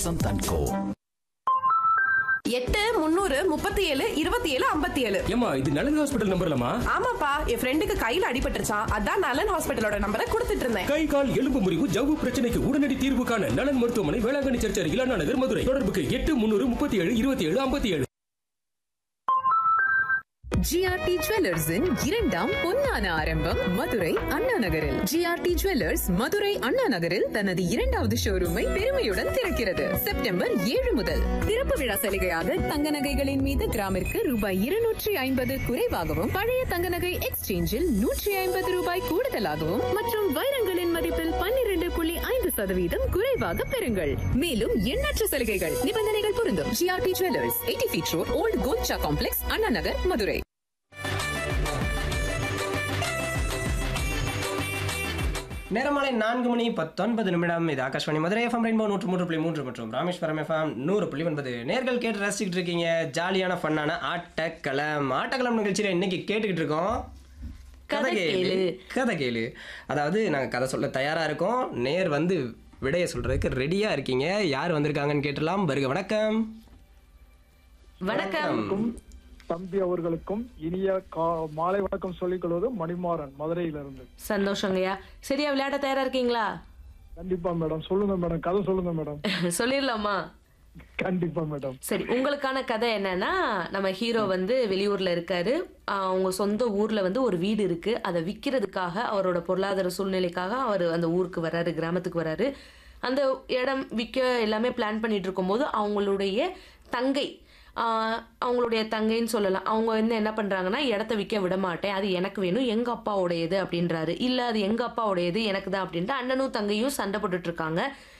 Vasanth and கோ எட்டு முந்நூறு முப்பத்தி ஏழு இருபத்தி ஏழு ஐம்பத்தி ஏழு ஏமா இது நலன் ஹாஸ்பிட்டல் நம்பர்லமா ஆமாப்பா என் ஃப்ரெண்டுக்கு கையில அடிபட்டுருச்சான் அதான் நலன் ஹாஸ்பிட்டலோட நம்பரை கொடுத்துட்டு இருந்தேன் கை கால் எலும்பு முறிவு ஜவ்வு பிரச்சனைக்கு உடனடி தீர்வு காண நலன் மருத்துவமனை வேளாங்கண்ணி சர்ச் அருகில் அண்ணா நகர் மதுரை தொடர்புக்கு எட்டு முன்னூறு முப்பத்தி ஏழு இருபத்தி ஏழு ஐம்பத்தி ஏழு ஜிஆர்டி ஜுவல்லர்ஸின் இரண்டாம் பொன்னான ஆரம்பம் மதுரை அண்ணா நகரில் ஜிஆர்டி ஜுவல்லர்ஸ் மதுரை அண்ணா நகரில் தனது இரண்டாவது ஷோரூமை பெருமையுடன் திறக்கிறது செப்டம்பர் ஏழு முதல் திறப்பு விழா சலுகையாக தங்க நகைகளின் மீது கிராமிற்கு ரூபாய் இருநூற்றி ஐம்பது குறைவாகவும் பழைய தங்க நகை எக்ஸ்சேஞ்சில் நூற்றி ஐம்பது ரூபாய் கூடுதலாகவும் மற்றும் வைரங்களின் மதிப்பில் பன்னிரண்டு புள்ளி ஐந்து சதவீதம் குறைவாக பெறுங்கள் மேலும் எண்ணற்ற சலுகைகள் நிபந்தனைகள் பொருந்தும் GRT jewellers eighty feet road old Kolcha complex Anna Nagar Madurai நேரமாலை நான்கு மணி பத்தொன்பது நிமிடம் இது ஆகாஷ்வாணி மதுரை எஃப்எம் ரெயின்போ நூற்று மூன்று புள்ளி மூன்று மற்றும் ராமேஸ்வரம் எஃப்எம் நூறு புள்ளி ஒன்பது நேர்கள் கேட்டு ரசிச்சுட்டு இருக்கீங்க ஜாலியான ஃபன்னான ஆட்டக்களம் ஆட்டக்களம் நிகழ்ச்சியில் இன்னைக்கு கேட்டுக்கிட்டு இருக்கோம் கதை கேளு கதை கேளு அதாவது நாங்கள் கதை சொல்ல தயாராக இருக்கோம் நேர் வந்து விடையை சொல்றதுக்கு ரெடியாக இருக்கீங்க யார் வந்திருக்காங்கன்னு கேட்டுலாம் வருக வணக்கம் வணக்கம் தம்பி அவர்களுக்கும் இனிய கா- மாலை வணக்கம் சொல்லிக் கொள்வது மணிமாறன் மதுரையிலிருந்து சந்தோஷங்கய்யா சரியா விளையாட தயாரா இருக்கீங்களா கண்டிப்பா மேடம் சொல்லுங்க மேடம் கதை சொல்லுங்க மேடம் சொல்லிடலாமா கண்டிப்பா மேடம் சரி உங்களுக்கான கதை என்னன்னா நம்ம ஹீரோ வந்து வெளியூர்ல இருக்காரு ஆஹ் அவங்க சொந்த ஊர்ல வந்து ஒரு வீடு இருக்கு அதை விற்கிறதுக்காக அவரோட பொருளாதார சூழ்நிலைக்காக அவர் அந்த ஊருக்கு வராரு கிராமத்துக்கு வராரு அந்த இடம் விற்க எல்லாமே பிளான் பண்ணிட்டு இருக்கும்போது அவங்களுடைய தங்கை ஆஹ் அவங்களுடைய தங்கைன்னு சொல்லலாம் அவங்க வந்து என்ன பண்றாங்கன்னா இடத்த விற்க விட மாட்டேன் அது எனக்கு வேணும் எங்க அப்பாவுடையது அப்படின்றாரு இல்ல அது எங்க அப்பாவுடையது எனக்கு தான் அப்படின்ட்டு அண்ணனும் தங்கையும் சண்டை போட்டுட்டு இருக்காங்க